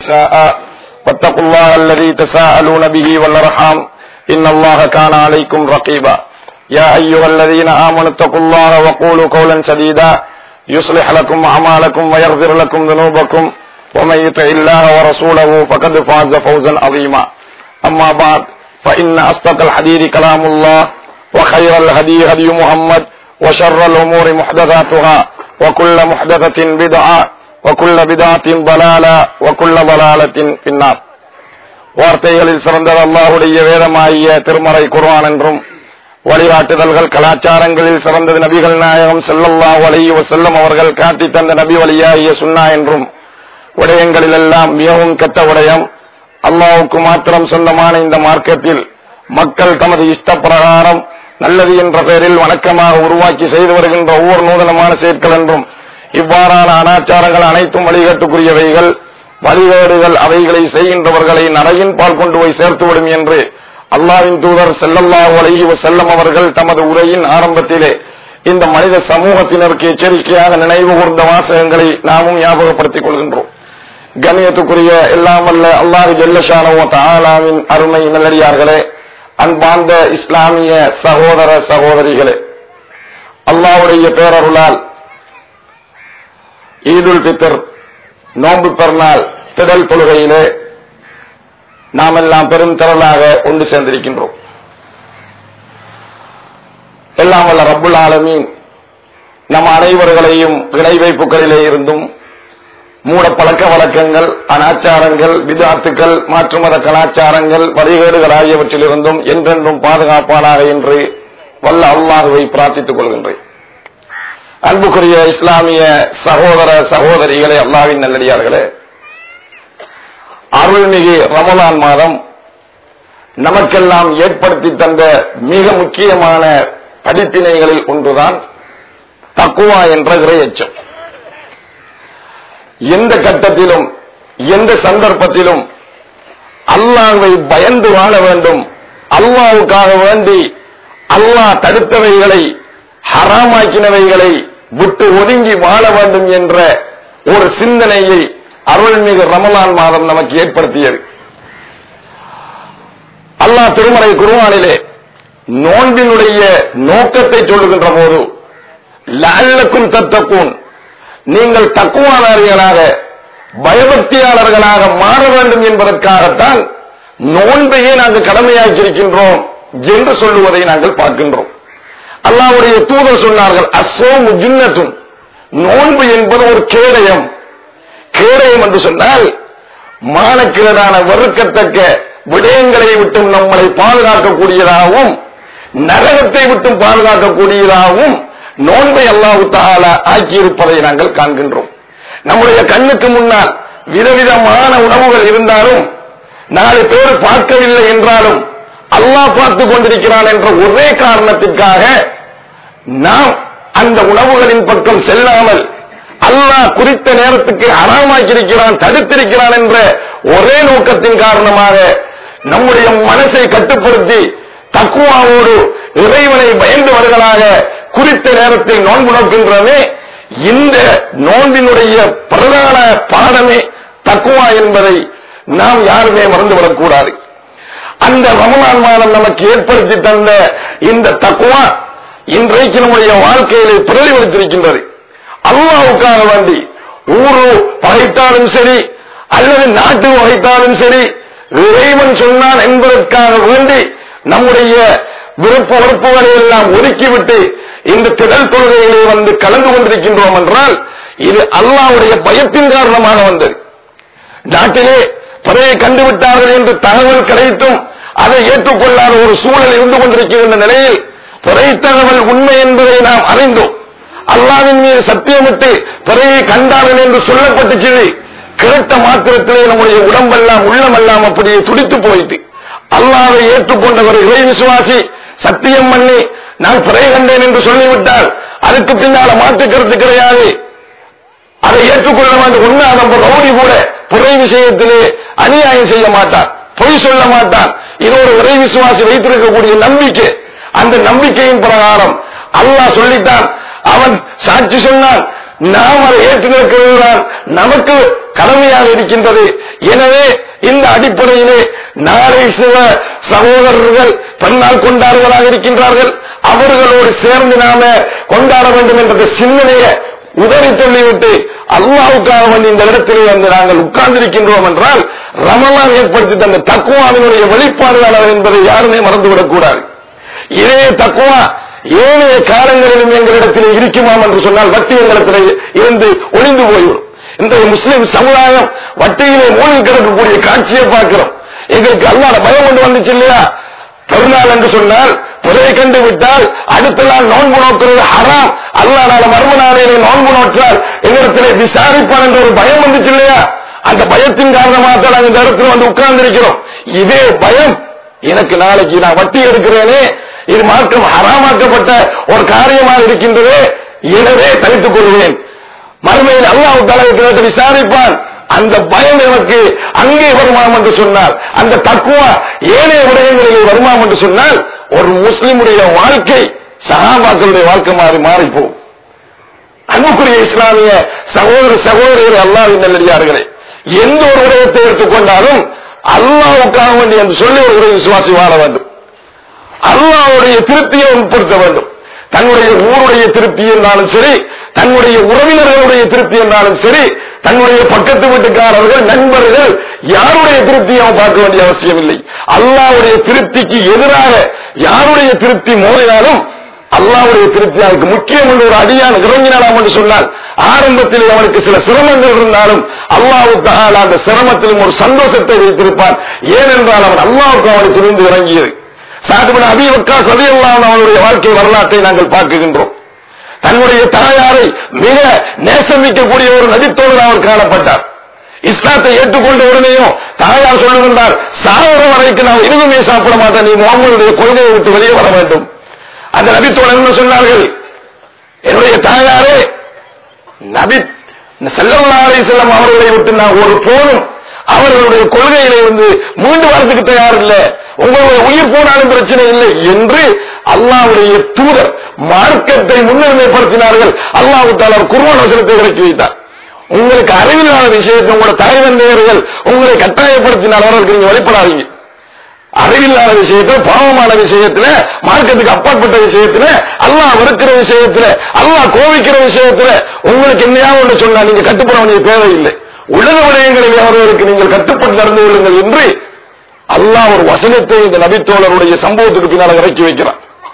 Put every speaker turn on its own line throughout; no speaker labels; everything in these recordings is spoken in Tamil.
والنساء واتقوا الله الذي تساءلون به والأرحام إن الله كان عليكم رقيبا يا أيها الذين آمنوا اتقوا الله وقولوا قولا سديدا يصلح لكم أعمالكم ويغفر لكم ذنوبكم ومن يطع الله ورسوله فقد فاز فوزا عظيما أما بعد فإن أصدق الحديث كلام الله وخير الهدي هدي محمد وشر الأمور محدثاتها وكل محدثة بدعة وكل بدعة ضلالة وكل ضلالة في النار வார்த்தைகளில் சிறந்தது அல்லாஹுடைய வேதமாகிய திருமறை குர்ஆன் என்றும் வழிகாட்டுதல்கள் கலாச்சாரங்களில் சிறந்தது நபிகள் நாயகம் செல்லல்லாஹு அலைஹி வஸல்லம் அவர்கள் காட்டி தந்த நபி வழியாகிய சுன்னா என்றும் விடயங்களிலெல்லாம் மிகவும் கெட்ட விடயம் அல்லாஹுக்கு மாத்திரம் சொந்தமான இந்த மார்க்கத்தில் மக்கள் தமது இஷ்ட பிரகாரம் நல்லது என்ற பெயரில் வணக்கமாக உருவாக்கி செய்து வருகின்ற ஒவ்வொரு நூதனமான செயற்கள் என்றும் இவ்வாறான அனாச்சாரங்கள் அனைத்தும் வழிகாட்டுக்குரியவைகள் வழிகேடுகள் அவைகளை செய்கின்றவர்களை நரையின் பால் கொண்டு போய் சேர்த்துவிடும் என்று அல்லாவின் தூதர் செல்லல்லாஹு அலைஹி வஸல்லம் அவர்கள் தமது உரையின் ஆரம்பத்திலே இந்த மனித சமூகத்தினருக்கு எச்சரிக்கையாக நினைவு கூர்ந்த வாசகங்களை நாமும் ஞாபகப்படுத்திக் கொள்கின்றோம் கண்ணியத்துக்குரிய எல்லாம் வல்ல அல்லாஹு ஜல்லஷானோ தாலாவின் அருமை நல்லடியார்களே அன்பார்ந்த இஸ்லாமிய சகோதர சகோதரிகளே அல்லாவுடைய பேரருளால் ஈதுல் பித்தர் நோன்பு பெருநாள் திடல் தொழுகையிலே நாம் எல்லாம் பெரும் திரளாக ஒன்று சேர்ந்திருக்கின்றோம் எல்லாம் வல்ல ரப்புல் ஆலமீன் நம் அனைவர்களையும் இணை வைப்புகளிலே இருந்தும் மூட பழக்க வழக்கங்கள் அனாச்சாரங்கள் விதாத்துக்கள் மாற்று மத கலாச்சாரங்கள் வழிகேடுகள் ஆகியவற்றிலிருந்தும் என்றென்றும் பாதுகாப்பானாக என்று வல்ல அல்லாஹுவை பிரார்த்தித்துக் கொள்கின்றேன் அன்புக்குரிய இஸ்லாமிய சகோதர சகோதரிகளே அல்லாவின் நல்லடியார்களே அருள்மிகு ரமலான் மாதம் நமக்கெல்லாம் ஏற்படுத்தி தந்த மிக முக்கியமான படிப்பினைகளில் ஒன்றுதான் தக்குவா என்ற இறையச்சம் எந்த கட்டத்திலும் எந்த சந்தர்ப்பத்திலும் அல்லாஹ்வை பயந்து வாழ வேண்டும் அல்லாவுக்காக வேண்டி அல்லாஹ் தடுத்தவைகளை ஹராமாக்கினவைகளை விட்டு ஒதுங்கி வாழ வேண்டும் என்ற ஒரு சிந்தனையை அருள்மிகு ரமலான் மாதம் நமக்கு ஏற்படுத்தியது அல்லாஹ் திருமலை குருவானிலே நோன்பினுடைய நோக்கத்தை சொல்லுகின்ற போது லல்லக்கும் தத்தக்கூன் நீங்கள் தக்குவானார்களாக பயபக்தியாளர்களாக மாற வேண்டும் என்பதற்காகத்தான் நோன்பையே நாங்கள் கடமையாக்கியிருக்கின்றோம் என்று சொல்லுவதை நாங்கள் பார்க்கின்றோம் அல்லாவுடைய தூதர் சொன்னார்கள் அசோமு ஜின்னத்தும் நோன்பு என்பது ஒரு கேடயம் கேடயம் என்று சொன்னால் மானக்கிழதான வெறுக்கத்தக்க விடயங்களை விட்டும் நம்மளை பாதுகாக்கக்கூடியதாகவும் நரகத்தை விட்டும் பாதுகாக்கக்கூடியதாகவும் நோன்பை அல்லாஹு தாலா ஆக்கியிருப்பதை நாங்கள் காண்கின்றோம் நம்முடைய கண்ணுக்கு முன்னால் விதவிதமான உணவுகள் இருந்தாலும் நாலு பேர் பார்க்கவில்லை என்றாலும் அல்லாஹ் பார்த்து கொண்டிருக்கிறான் என்ற ஒரே காரணத்திற்காக நாம் அந்த உணவுகளின் பக்கம் செல்லாமல் அல்லாஹ் குறித்த நேரத்துக்கு அறாமாக்கியிருக்கிறான் தடுத்திருக்கிறான் என்ற ஒரே நோக்கத்தின் காரணமாக நம்முடைய மனசை கட்டுப்படுத்தி தக்குவாவோடு இறைவனை பயந்தவர்களாக குறித்த நேரத்தில் நோன்பு நோக்கின்றமே இந்த நோன்பினுடைய பிரதான பாடமே தக்குவா என்பதை நாம் யாருமே மறந்துவிடக்கூடாது அந்த ரமலான் மாதம் நமக்கு ஏற்படுத்தி தந்த இந்த தக்குவா இன்றைக்கு நம்முடைய வாழ்க்கையிலே பிரதிபலித்திருக்கின்றது அல்லாவுக்காக வேண்டி ஊரு பகைத்தாலும் சரி அல்லது நாட்டு வகைத்தாலும் சரி இறைவன் சொன்னான் என்பதற்காக வேண்டி நம்முடைய விருப்ப வெறுப்புகளை எல்லாம் ஒதுக்கிவிட்டு இந்த திடல் கொள்கையிலே வந்து கலந்து கொண்டிருக்கின்றோம் என்றால் இது அல்லாவுடைய பயத்தின் காரணமாக வந்தது நாட்டிலே பிறையை கண்டுவிட்டார்கள் என்று தகவல் கிடைத்தும் அதை ஏற்றுக்கொள்ளாத ஒரு சூழல் இருந்து கொண்டிருக்கின்ற நிலையில் பிறை தகவல் உண்மை என்பதை நாம் அறிந்தோம் அல்லாவின் மீது சத்தியமிட்டு பிறையை கண்டார்கள் என்று சொல்லப்பட்டுச்சு கேட்ட மாத்திரத்திலே நம்முடைய உடம்பெல்லாம் உள்ளமெல்லாம் அப்படியே துடித்து போயிட்டு அல்லாவை ஏற்றுக்கொண்டவர் இறை விசுவாசி சத்தியம் பண்ணி நான் பிறை கண்டேன் என்று சொல்லிவிட்டால் அதுக்கு பின்னால மாற்று கருத்து கிடையாது அதை ஏற்றுக்கொள்ள வேண்டும் உண்மை நம்ம ரவுடி கூட புறை விஷயத்திலே அநியாயம் செய்ய மாட்டான் பொய் சொல்ல மாட்டான் இது ஒரு இறை விசுவாசி வைத்திருக்கக்கூடிய நம்பிக்கை அந்த நம்பிக்கையின் பிரகாரம் அல்லாஹ் சொல்லிட்டான் அவன் சாட்சி சொன்னான் நாம் அதை ஏற்று நிற்கிறதுதான் நமக்கு கடமையாக இருக்கின்றது எனவே இந்த அடிப்படையிலே நாளை சில சகோதரர்கள் பெண்ணால் கொண்டாடுவதாக இருக்கின்றார்கள் அவர்களோடு சேர்ந்து நாம கொண்டாட வேண்டும் என்ற சிந்தனையை உதவி சொல்லிவிட்டு அல்லாவுக்காக வந்து இந்த இடத்திலே வந்து நாங்கள் உட்கார்ந்திருக்கின்றோம் என்றால் ரமலான் ஏற்படுத்தி தந்த தக்குவாவினுடைய வெளிப்பாடுதான் என்பதை யாருமே மறந்துவிடக் கூடாது இதே தக்குவா ஏனைய காலங்களிலும் எங்களிடத்தில் இருக்குமாம் என்று சொன்னால் வட்டி எங்களிடத்தில் இருந்து ஒளிந்து போய்விடும் இன்றைய முஸ்லிம் சமுதாயம் வட்டியிலே மூழ்கி கிடக்கக்கூடிய காட்சியை பார்க்கிறோம் எங்களுக்கு அல்லாத பயம் கொண்டு வந்துச்சு இல்லையா பெருநாள் என்று சொன்னால் புதையை கண்டு விட்டால் அடுத்த நாள் நோன்பு நோக்கிறது ஹராம் அல்லா நாள மர்ம நாளையிலே நோன்பு நோற்றால் எங்களிடத்திலே விசாரிப்பான் என்ற ஒரு பயம் வந்துச்சு இல்லையா அந்த பயத்தின் காரணமாக தான் நாங்கள் இந்த இடத்துல வந்து உட்கார்ந்து இருக்கிறோம் இதே பயம் எனக்கு நாளைக்கு நான் வட்டி எடுக்கிறேனே இது மாற்றம் ஹராமாக்கப்பட்ட ஒரு காரியமாக இருக்கின்றது எனவே தனித்துக் கொள்வேன் மறுமையில் அல்லாஹ் தலைவர்களை விசாரிப்பான் அந்த பயம் எனக்கு அங்கே வருமாம் என்று சொன்னால் அந்த தக்குவா ஏனைய விடயங்களில் வருமாம் என்று சொன்னால் ஒரு முஸ்லிமுடைய வாழ்க்கை சகாபாக்களுடைய வாழ்க்கை மாறி மாறிப்போம் அன்புக்குரிய இஸ்லாமிய சகோதர சகோதரர்கள் அல்லாவின் நல்லடியார்களே எந்த ஒரு விடயத்தை எடுத்துக்கொண்டாலும் அல்லாவுக்காக வேண்டி என்று சொல்லி ஒரு விசுவாசி வாழ வேண்டும் அல்லாவுடைய திருப்தியை உட்படுத்த வேண்டும் தன்னுடைய ஊருடைய திருப்தி என்றாலும் சரி தன்னுடைய உறவினர்களுடைய திருப்தி என்றாலும் சரி தன்னுடைய பக்கத்து வீட்டுக்காரர்கள் நண்பர்கள் யாருடைய திருப்தியை அவன் பார்க்க வேண்டிய அவசியம் இல்லை அல்லாவுடைய திருப்திக்கு எதிராக யாருடைய திருப்தி மோதினாலும் அல்லாவுடைய திருப்தி அதுக்கு முக்கியம் உள்ள ஒரு அடியான இறங்கினாலாம் என்று சொன்னால் ஆரம்பத்தில் அவனுக்கு சில சிரமங்கள் இருந்தாலும் அல்லாவுக்கு அந்த சிரமத்திலும் ஒரு சந்தோஷத்தை வைத்திருப்பான் ஏனென்றால் அவன் அல்லாவுக்கு அவனுக்கு இருந்து இறங்கியது சாதுபன் அபிவக்கா சதியெல்லாம் அவனுடைய வாழ்க்கை வரலாற்றை நாங்கள் பார்க்குகின்றோம் தன்னுடைய தாயாரை மிக நேசமிக்கக்கூடிய ஒரு நதித்தோடு அவர் காணப்பட்டார் இஸ்லாத்தை ஏற்றுக்கொண்ட உடனேயும் தாயார் சொல்லுகின்றார் சாவர வரைக்கும் நான் எதுவுமே சாப்பிட மாட்டேன் நீ முகமதுடைய கொள்கையை விட்டு வெளியே வர வேண்டும் அந்த நபித்தோழர் என்ன சொன்னார்கள் என்னுடைய தாயாரே நபி செல்லல்லாரை செல்லம் அவர்களை விட்டு நான் ஒரு போனும் அவர்களுடைய கொள்கையில இருந்து மீண்டு வரதுக்கு தயார் இல்லை உங்களுடைய உயிர் போனாலும் பிரச்சனை இல்லை என்று அல்லாவுடைய தூதர் மார்க்கத்தை முன்னுரிமைப்படுத்தினார்கள் அல்லாஹு தாலர் குருவான வசனத்தை இறக்கி வைத்தார் உங்களுக்கு அறிவில்லாத விஷயத்தை உங்களோட தலைவந்தேர்கள் உங்களை கட்டாயப்படுத்தினால் அவர்களுக்கு நீங்க வெளிப்படாதீங்க அறிவில்லாத விஷயத்துல பாவமான விஷயத்துல மார்க்கத்துக்கு அப்பாற்பட்ட விஷயத்துல அல்லாஹ் வெறுக்கிற விஷயத்துல அல்லாஹ் கோவிக்கிற விஷயத்துல உங்களுக்கு என்னையாவது ஒன்று சொன்னா நீங்க கட்டுப்பட வேண்டிய தேவையில்லை உலக விடயங்களில் அவர்களுக்கு நீங்கள் கட்டுப்பட்டு நடந்து கொள்ளுங்கள் என்று அல்லாஹ் ஒரு வசனத்தை இந்த நபித்தோழருடைய சம்பவத்துக்கு பின்னால் இறக்கி வைக்கிறார்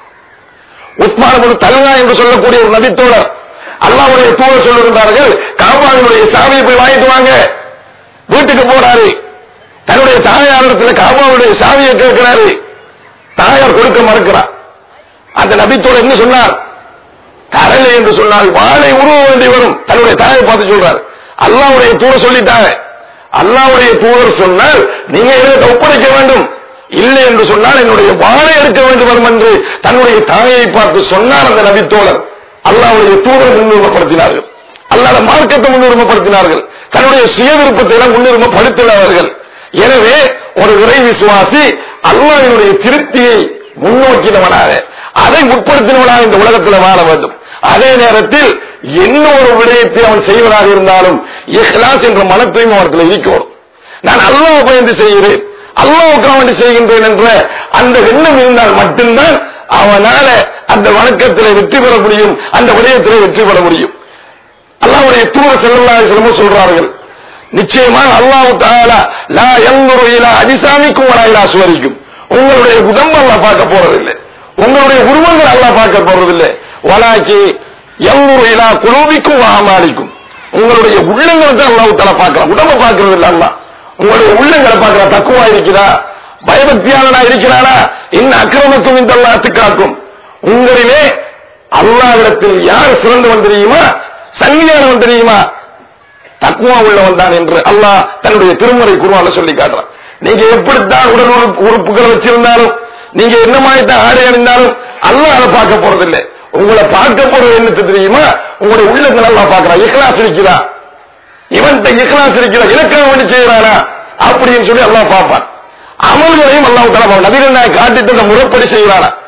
உஸ்மான் தல்கா என்று சொல்லக்கூடிய ஒரு நபித்தோழர் அல்லாவுடைய தூதர் சொல்லுகின்றார்கள் காபாவினுடைய சாவியை போய் வாங்கிட்டு வாங்க வீட்டுக்கு போறாரு தன்னுடைய தாயாரிடத்தில் காபாவுடைய சாவியை கேட்கிறாரு தாயார் கொடுக்க மறுக்கிறார் அந்த நபித்தோடு என்ன சொன்னார் தரலை என்று சொன்னால் வாழை உருவ வேண்டி வரும் தன்னுடைய தாயை பார்த்து சொல்றார் அல்லாவுடைய தூதர் சொல்லிட்டாங்க அல்லாவுடைய தூதர் சொன்னால் நீங்க எனக்கு ஒப்படைக்க வேண்டும் இல்லை என்று சொன்னால் என்னுடைய வாழை எடுக்க வேண்டும் வரும் என்று தன்னுடைய தாயை பார்த்து சொன்னார் அந்த நபித்தோழர் அல்லாவுடைய தூதர் முன்னுரிமைப்படுத்தினார்கள் அல்லாத மார்க்கத்தை முன்னுரிமைப்படுத்தினார்கள் தன்னுடைய சுய விருப்பத்தை எல்லாம் முன்னுரிமைப்படுத்தினார்கள் எனவே ஒரு இறை விசுவாசி அல்லாஹினுடைய திருப்தியை முன்னோக்கினவனாக அதை முற்படுத்தினவனாக இந்த உலகத்தில் வாழ வேண்டும் அதே நேரத்தில் என்ன ஒரு விடயத்தை அவன் செய்வதாக இருந்தாலும் இஹ்லாஸ் என்ற மன தூய்மை அவர்கள் இருக்கணும் நான் அல்லாஹ் பயந்து செய்கிறேன் அல்லாவுக்கு வேண்டி செய்கின்றேன் என்ற அந்த எண்ணம் இருந்தால் மட்டும்தான் அவனால அந்த வணக்கத்தில் வெற்றி பெற முடியும் அந்த விடயத்தில் வெற்றி பெற முடியும் அல்லாவுடைய தூர செல்லல்லா சொல்றார்கள் நிச்சயமாக அல்லாஹு தாலா லா எங்குரு இலா அதிசாமிக்கும் இலா சுவரிக்கும் உங்களுடைய உடம்பு அல்லா பார்க்க போறதில்லை உங்களுடைய உருவங்கள் அல்லா பார்க்க போறதில்லை வலாக்கி எங்குரு இலா குலூபிக்கும் வாமாலிக்கும் உங்களுடைய உள்ளங்கள் தான் அல்லாஹு தாலா பார்க்கலாம் உடம்ப பார்க்கறது இல்லை அல்லா உங்களுடைய உள்ளங்களை பார்க்கிற தக்குவா இருக்கிறா பயபக்தியாளனா இருக்கிறானா இன்னும் அக்கிரமக்கும் இந்த அல்லாத்துக்காக்கும் உங்களிலே அல்லாவிடத்தில் யார் சிறந்தவன் தெரியுமா சங்கிலியானவன் தெரியுமா தக்குவா உள்ளவன் தான் என்று அல்லாஹ் தன்னுடைய திருமுறை குருவால சொல்லி காட்டுறான் நீங்க எப்படித்தான் உடல் உறுப்பு உறுப்புகளை வச்சிருந்தாலும் நீங்க என்ன மாதிரி தான் ஆடை அணிந்தாலும் அல்லாஹ் அதை பார்க்க போறதில்லை உங்களை பார்க்க போறது என்ன தெரியுமா உங்களுடைய உள்ளங்கள் எல்லாம் பார்க்கிறான் இஹ்லாஸ் இருக்கிறா இவன்கிட்ட இஹ்லாஸ் இருக்கிறா இலக்கம் வேண்டி செய்யறானா அப்படின்னு சொல்லி அல்லாஹ் பார்ப்பான் அமல்களையும் அல்லாஹ் தலா நவீன காட்டிட்டு அந்த முறைப்படி செய்யறானா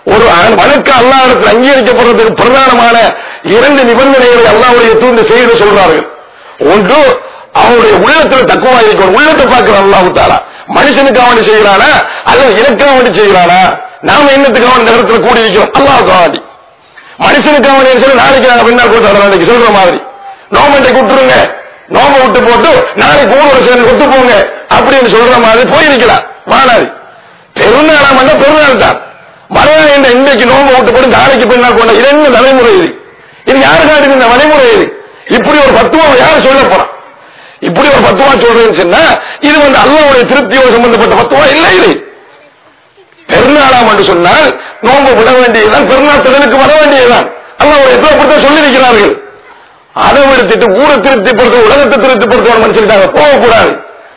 ஒரு வழக்கு அல்லாஹ்விடத்தில் அங்கீகரிக்கப்படுறதுக்கு பிரதானமான இரண்டு நிபந்தனைகளை அல்லாஹ்வுடைய தூண்டு செய்து சொல்றார்கள் ஒன்று அவனுடைய உள்ளத்தில் தக்குவா இருக்கணும் உள்ளத்தை பார்க்கிற அல்லாஹு தாலா மனுஷனுக்கு அவன் செய்கிறானா அல்லது எனக்காக வேண்டி செய்கிறானா நாம என்னத்துக்கு அவன் நேரத்தில் கூடி இருக்கிறோம் அல்லாஹுக்காக வேண்டி மனுஷனுக்கு அவன் சொல்லி நாளைக்கு நாங்க பின்னால் கூட்டு நாளைக்கு சொல்ற மாதிரி நோம்பண்டை விட்டுருங்க நோம்ப விட்டு போட்டு நாளைக்கு ஊரோட சேர்ந்து விட்டு போங்க அப்படின்னு சொல்ற மாதிரி போயிருக்கலாம் மாநாடு பெருநாளாம் வந்தா பெருநாள் தான் மறுநாள் என்ற இன்றைக்கு நோம்ப விட்டு போட்டு நாளைக்கு பின்னால் கொண்ட இது என்ன நடைமுறை இது இது யாருக்காட்டு இந்த வழிமுறை இது இப்படி ஒரு பத்துவம் யார் சொல்ல போறான் இப்படி ஒரு பத்துவா சொல்றேன்னு சொன்னா இது வந்து அல்லாவுடைய திருப்தியோடு சம்பந்தப்பட்ட பத்துவா இல்லை இது பெருநாளாம் என்று சொன்னால் நோன்பு விட வேண்டியதுதான் பெருநாள் திடலுக்கு வர வேண்டியதுதான் அல்லாவுடைய அப்படித்தான் சொல்லியிருக்கிறார்கள் அதை விடுத்துட்டு ஊரை திருப்திப்படுத்த உலகத்தை திருப்திப்படுத்துவான் மனுஷனுக்காக போகக்கூடாது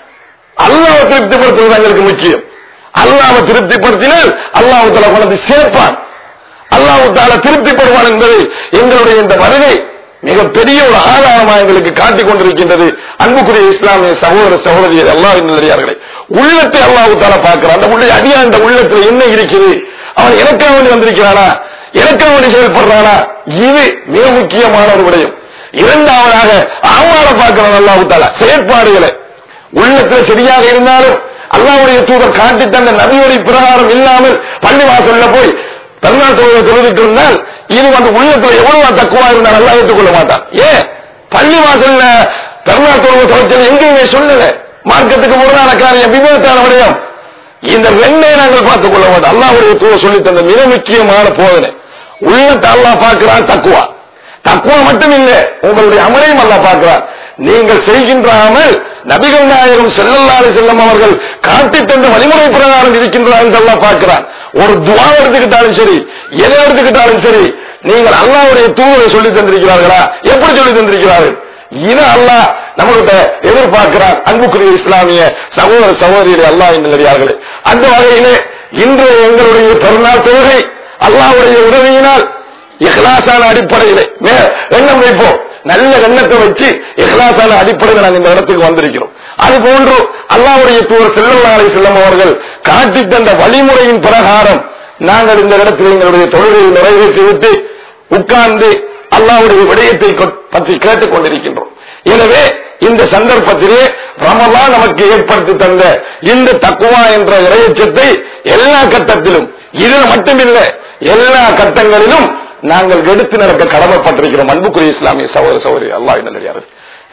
அல்லாவை திருப்திப்படுத்துவது எங்களுக்கு முக்கியம் அல்லாவை திருப்திப்படுத்தினால் அல்லாஹு தலா கொண்டு சேர்ப்பான் அல்லாஹு தாலா திருப்திப்படுவான் என்பது எங்களுடைய இந்த வருகை மிகப்பெரிய ஒரு ஆதாரமாக எங்களுக்கு காட்டிக் கொண்டிருக்கின்றது அன்புக்குரிய இஸ்லாமிய சகோதர சகோதரியர் அல்லாஹ் நல்லடியார்களே உள்ளத்தை அல்லாஹு தாலா பார்க்கிறான் அந்த உள்ள அடியா அந்த உள்ளத்துல என்ன இருக்குது அவன் எனக்காக வேண்டி வந்திருக்கிறானா எனக்காக வேண்டி செயல்படுறானா இது மிக முக்கியமான ஒரு விடயம் இரண்டாவதாக அவால பார்க்கிறான் அல்லாஹு தாலா செயற்பாடுகளை உள்ளத்துல சரியாக இருந்தாலும் அல்லாவுடைய தூதர் காட்டி தந்த நபியுடைய பிரகாரம் இல்லாமல் பள்ளி வாசல்ல போய் பெருநாள் தொழுகை தொழுதுட்டு இருந்தால் இது வந்து உள்ளத்துல எவ்வளவு தக்குவா இருந்தால் நல்லா ஏற்றுக்கொள்ள மாட்டான் ஏன் பள்ளி வாசல்ல பெருநாள் தொழுகை தொலைச்சது எங்கேயுமே சொல்லல மார்க்கத்துக்கு முரணான காரியம் விவேகத்தான விடயம் இந்த ரெண்டை நாங்கள் பார்த்துக் கொள்ள மாட்டோம் அல்லாவுடைய தூதர் சொல்லி தந்த மிக முக்கியமான போதனை உள்ளத்தை அல்லாஹ் பார்க்கிறான் தக்குவா தக்குவா மட்டும் இல்லை உங்களுடைய அமலையும் அல்லாஹ் பார்க்கிறான் நீங்கள் செய்கின்ற அமல் நபிகள் நாயகம் செல்லல்லாறு செல்லம் அவர்கள் காட்டி தந்த வழிமுறை பிரகாரம் இருக்கின்றார் என்று அல்லாஹ் பார்க்கிறான் ஒரு துவா எடுத்துக்கிட்டாலும் சரி எதை எடுத்துக்கிட்டாலும் சரி நீங்கள் அல்லாவுடைய தூவரை சொல்லி தந்திருக்கிறார்களா எப்படி சொல்லி தந்திருக்கிறார்கள் இது அல்லாஹ் நம்மகிட்ட எதிர்பார்க்கிறான் அன்புக்குரிய இஸ்லாமிய சகோதர சகோதரிகளை அல்லாஹ் நல்லடியார்களே அந்த வகையிலே இன்று எங்களுடைய பெருநாள் தொழுகை அல்லாவுடைய உதவியினால் இஹ்லாசான அடிப்படையிலே மே- எண்ணம் வைப்போம் நல்ல எண்ணத்தை வச்சு இஹ்லாசான அடிப்படையில் நாங்கள் இந்த இடத்துக்கு வந்திருக்கிறோம் அது போன்று அல்லாவுடைய தூர் செல்லல்லாரை செல்லம் அவர்கள் காட்டி தந்த வழிமுறையின் பிரகாரம் நாங்கள் இந்த இடத்தில் எங்களுடைய தொழிலை நிறைவேற்றிவிட்டு உட்கார்ந்து அல்லாவுடைய விடயத்தை கொ- பற்றி கேட்டுக் கொண்டிருக்கின்றோம் எனவே இந்த சந்தர்ப்பத்திலே ரமலான் நமக்கு ஏற்படுத்தி தந்த இந்த தக்குவா என்ற இறையச்சத்தை எல்லா கட்டத்திலும் இதுல மட்டுமில்லை எல்லா கட்டங்களிலும் நாங்கள் எடுத்து நடக்க கடமைப்பட்டிருக்கிறோம் அன்புக்குரிய இஸ்லாமிய சகோதர சகோதரி அல்லாஹ் நல்லடியார்கள்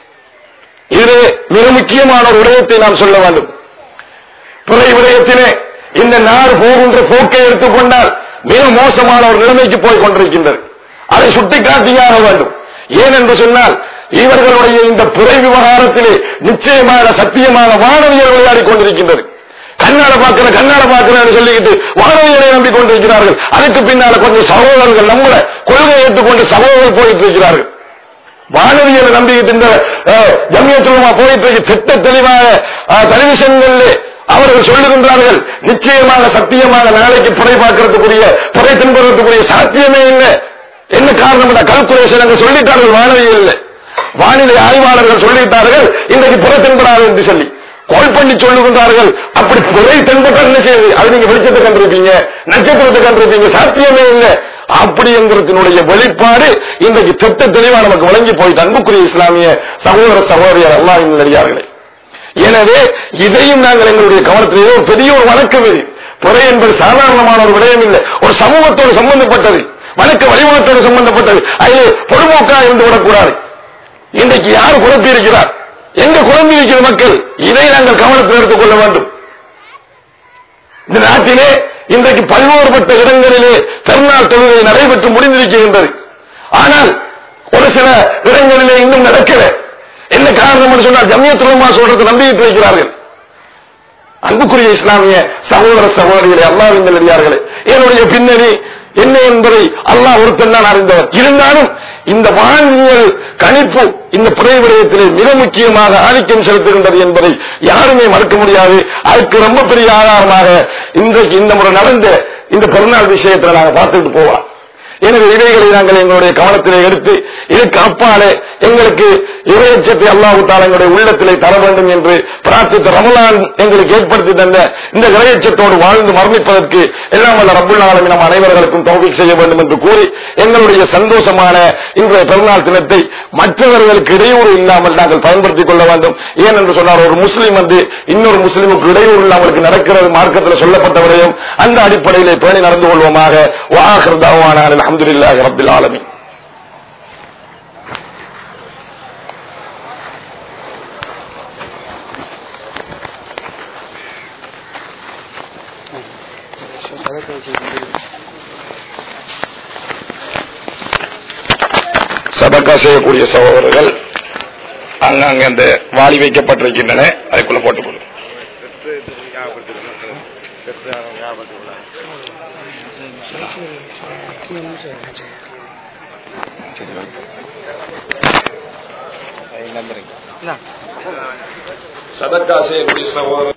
இது மிக முக்கியமான ஒரு விடயத்தை நாம் சொல்ல வேண்டும் துறை விடயத்திலே இந்த நாடு போகின்ற போக்கை எடுத்துக்கொண்டால் மிக மோசமான ஒரு நிலைமைக்கு போய் கொண்டிருக்கின்றது அதை சுட்டிக்காட்டியாக வேண்டும் ஏன் என்று சொன்னால் இவர்களுடைய இந்த பிறை விவகாரத்திலே நிச்சயமான சத்தியமான வானவியல் விளையாடி கொண்டிருக்கின்றது கண்ணாட பார்க்கிற கண்ணாட பார்க்கிறேன் சொல்லிக்கிட்டு வானவியலை நம்பிக் கொண்டிருக்கிறார்கள் அதுக்கு பின்னால கொஞ்சம் சகோதரர்கள் நம்மள கொள்கையை ஏற்றுக்கொண்டு சகோதரர்கள் போயிட்டு இருக்கிறார்கள் வானவியலை நம்பிக்கிட்டு இந்த ஜமியத்துலமா போயிட்டு இருக்கு திட்ட தெளிவாக டெலிவிஷன்களில் அவர்கள் சொல்லுகின்றார்கள் நிச்சயமாக சத்தியமாக நாளைக்கு புரை பார்க்கறதுக்குரிய புரை தின்பதற்குரிய சாத்தியமே இல்லை என்ன காரணம் கல்குலேஷன் அங்க சொல்லிட்டார்கள் வானவியல் வானிலை ஆய்வாளர்கள் சொல்லிட்டார்கள் இன்றைக்கு புற தென்படாது என்று சொல்லி கோல் பண்ணி சொல்லுகின்றார்கள் அப்படி புரை தென்பட்ட என்ன செய்யுது அது நீங்க வெளிச்சத்தை கண்டிருப்பீங்க நட்சத்திரத்தை கண்டிருப்பீங்க சாத்தியமே இல்லை அப்படி என்கிறதுனுடைய வெளிப்பாடு இன்றைக்கு திட்ட தெளிவா நமக்கு வழங்கி போயிட்டு அன்புக்குரிய இஸ்லாமிய சகோதர சகோதரியர் அல்லாஹ் நடிகார்களே எனவே இதையும் நாங்கள் எங்களுடைய கவனத்திலே ஒரு பெரிய ஒரு வழக்கம் இது புறை என்பது சாதாரணமான ஒரு விடயம் இல்லை ஒரு சமூகத்தோடு சம்பந்தப்பட்டது வழக்க வழிமுகத்தோடு சம்பந்தப்பட்டது அதில் பொதுமோக்கா இருந்து விடக்கூடாது இன்றைக்கு யார் குழப்பி இருக்கிறார் எங்க குழம்பி இருக்கிற மக்கள் இதை நாங்கள் கவனத்தில் எடுத்துக் கொள்ள வேண்டும் இந்த நாட்டிலே இன்றைக்கு பல்வேறுபட்ட இடங்களிலே திருநாள் தொழுகை நடைபெற்று முடிந்திருக்கின்றது ஆனால் ஒரு சில இடங்களிலே இன்னும் நடக்கல என்ன காரணம் சொன்னால் ஜமியத்துலமா சொல்றது நம்பிக்கை வைக்கிறார்கள் அன்புக்குரிய இஸ்லாமிய சகோதர சகோதரிகளே அல்லாவின் நல்லடியார்களே என்னுடைய பின்னணி என்ன என்பதை அல்லாஹ் ஒருத்தன் தான் அறிந்தவர் இருந்தாலும் இந்த வானியல் கணிப்பு இந்த புறை விடயத்திலே மிக முக்கியமாக ஆதிக்கம் செலுத்துகின்றது என்பதை யாருமே மறுக்க முடியாது அதுக்கு ரொம்ப பெரிய ஆதாரமாக இன்றைக்கு இந்த முறை நடந்த இந்த பெருநாள் விஷயத்தில் நாங்கள் பார்த்துட்டு போகலாம் எனவே இவைகளை நாங்கள் எங்களுடைய கவனத்திலே எடுத்து இதுக்கு அப்பாலே எங்களுக்கு இறையச்சத்தை அல்லாஹு தாலா எங்களுடைய உள்ளத்திலே தர வேண்டும் என்று பிரார்த்தித்த ரமலான் எங்களுக்கு ஏற்படுத்தி தந்த இந்த இறையச்சத்தோடு வாழ்ந்து மரணிப்பதற்கு எல்லாம் வல்ல ரப்புல் ஆலமீன் நம் அனைவர்களுக்கும் தௌஃபீக் செய்ய வேண்டும் என்று கூறி எங்களுடைய சந்தோஷமான இன்றைய பிறநாள் தினத்தை மற்றவர்களுக்கு இடையூறு இல்லாமல் நாங்கள் பயன்படுத்திக் கொள்ள வேண்டும் ஏன் என்று சொன்னார் ஒரு முஸ்லீம் வந்து இன்னொரு முஸ்லீமுக்கு இடையூறு இல்லாமல் நடக்கிறது மார்க்கத்தில் சொல்லப்பட்டவரையும் அந்த அடிப்படையிலே பேணி நடந்து கொள்வோமாக வாஹர் தாவான அல்ஹம்துலில்லாஹி ரப்பில் ஆலமீன் சதக்கா செய்யக்கூடிய சகோதரர்கள் அங்கங்க அந்த வாளி வைக்கப்பட்டிருக்கின்றன அதுக்குள்ள போட்டு போடு சதக்கா செய்யக்கூடிய சகோதரர்